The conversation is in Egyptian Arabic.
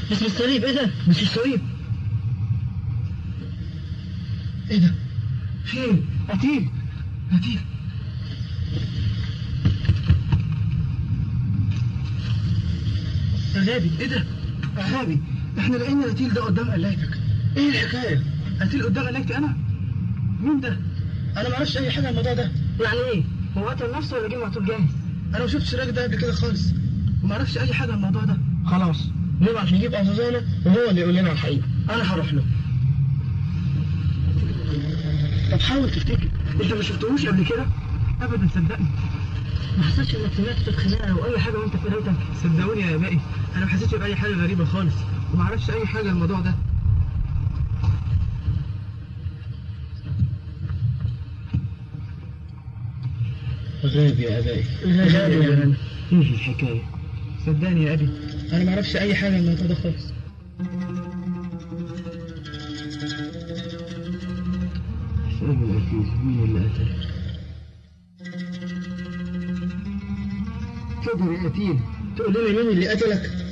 اسم الصليب ايه ده؟ مش الصليب ايه ده؟ فين قتيل قتيل يا غابي ايه ده؟ غابي احنا لقينا قتيل ده قدام قلايتك ايه الحكايه؟ قتيل قدام قلايتي انا مين ده انا ما اعرفش اي حاجه عن الموضوع ده يعني ايه هو قتل نفسه ولا جه مقتول جاهز انا ما شفتش الراجل ده قبل كده خالص وما اعرفش اي حاجه عن الموضوع ده خلاص نبعت نجيب أعزازنا وهو اللي يقول لنا الحقيقة انا هروح له طب حاول تفتكر انت ما شفتهوش قبل كده ابدا صدقني ما حسيتش انك سمعت صوت خناقه او اي حاجه وانت في قرايتك صدقوني يا باقي انا ما حسيتش باي حاجه غريبه خالص وما اعرفش اي حاجه عن الموضوع ده غاب يا أبائي غاب يا غنى ايه الحكايه صدقني يا ابي أنا ما أعرفش أي حاجة عن الموضوع ده خالص اسأله الأكيد مين اللي قتله تقدر يا قتيل تقول لنا مين اللي قتلك